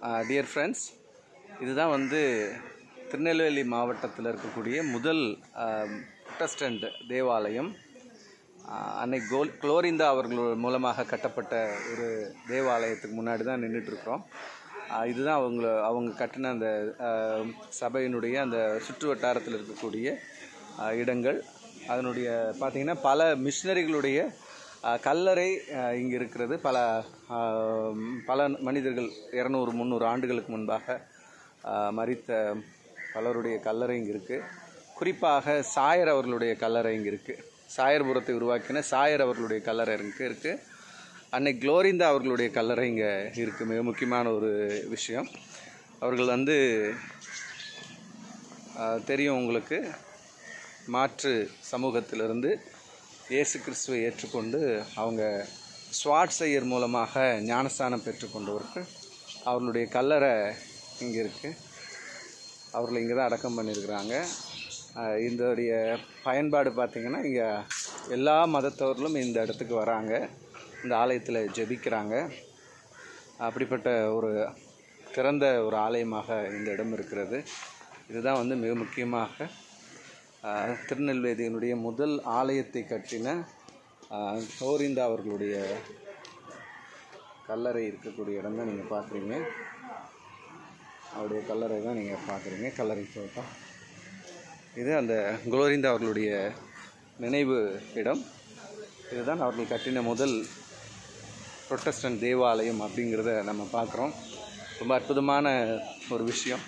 dear friends இதுதான் வந்து திருநெல்வேலி மாவட்டத்தில் இருக்கக்கூடிய முதல் புரொட்டஸ்டன்ட் தேவாலயம் ஆஹ் அன்னை கோல் குளோரிந்தா அவர்கள் மூலமாக கட்டப்பட்ட ஒரு தேவாலயத்துக்கு முன்னாடி தான் நின்றுட்டுருக்குறோம் இதுதான் அவங்க அவங்க கட்டின அந்த ஆஹ், சபையினுடைய அந்த சுற்று வட்டாரத்தில் இருக்கக்கூடிய ஆஹ், இடங்கள் அதனுடைய பார்த்திங்கன்னா பல மிஷினரிகளுடைய ஆஹ், கல்லறை ஆஹ், இங்கே இருக்கிறது பல ஆஹ், பல மனிதர்கள் இரநூறு முந்நூறு ஆண்டுகளுக்கு முன்பாக ஆஹ், மரித்த பலருடைய கல்லறை இங்கே இருக்குது குறிப்பாக சாயர் அவர்களுடைய கல்லறை இங்கே இருக்குது சாயர்புரத்தை உருவாக்கின சாயர் அவர்களுடைய கல்லறை இங்கே இருக்குது அன்னை குளோரிந்தா அவர்களுடைய கல்லறை இங்கே இருக்குது மிக முக்கியமான ஒரு விஷயம் அவர்கள் வந்து ஆஹ், தெரியும் உங்களுக்கு மாற்று சமூகத்திலிருந்து இயேசு கிறிஸ்துவை ஏற்றுக்கொண்டு அவங்க ஸ்வாட் செய்யர் மூலமாக ஞானஸ்தானம் பெற்றுக்கொண்டவர்கள் அவர்களுடைய கல்லறை இங்கே இருக்குது அவர்களை இங்கே தான் அடக்கம் பண்ணியிருக்கிறாங்க ஆஹ் இதோடைய பயன்பாடு பார்த்திங்கன்னா இங்கே எல்லா மதத்தவர்களும் இந்த இடத்துக்கு வராங்க இந்த ஆலயத்தில் ஜெபிக்கிறாங்க அப்படிப்பட்ட ஒரு திறந்த ஒரு ஆலயமாக இந்த இடம் இருக்கிறது இதுதான் வந்து மிக முக்கியமாக ஆஹ் திருநெல்வேலியினுடைய முதல் ஆலயத்தை கட்டின ஆஹ் கோரிந்தா அவர்களுடைய கல்லறை இருக்கக்கூடிய இடம் தான் நீங்கள் பார்க்குறீங்க அவருடைய கல்லறை தான் நீங்கள் பார்க்குறீங்க கல்லறை தோட்டம் இது அந்த குளோரிந்தா அவர்களுடைய நினைவு இடம் இதுதான் அவர்கள் கட்டின முதல் புரொட்டஸ்டன்ட் தேவாலயம் அப்படிங்கிறத நம்ம பார்க்குறோம் ரொம்ப அற்புதமான ஒரு விஷயம்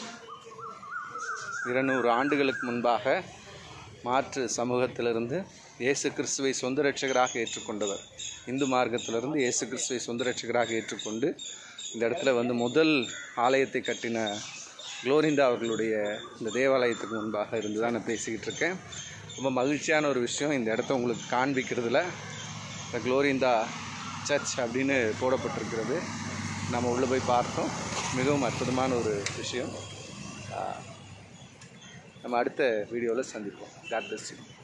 இருநூறு ஆண்டுகளுக்கு முன்பாக மாற்று சமூகத்திலிருந்து இயேசு கிறிஸ்துவை சொந்த ரட்சகராக ஏற்றுக்கொண்டவர் இந்து மார்க்கத்திலிருந்து இயேசு கிறிஸ்துவை சொந்த ரட்சகராக ஏற்றுக்கொண்டு இந்த இடத்துல வந்து முதல் ஆலயத்தை கட்டின குளோரிந்தா அவர்களுடைய இந்த தேவாலயத்துக்கு முன்பாக இருந்து தான் நான் பேசிக்கிட்டு இருக்கேன் ரொம்ப மகிழ்ச்சியான ஒரு விஷயம் இந்த இடத்த உங்களுக்கு காண்பிக்கிறதுல இந்த குளோரிந்தா சர்ச் அப்படின்னு போடப்பட்டிருக்கிறது நம்ம உள்ளே போய் பார்த்தோம் மிகவும் அற்புதமான ஒரு விஷயம் ஆஹ் நம்ம அடுத்த வீடியோவில் சந்திப்போம் காட் பிளஸ் யூ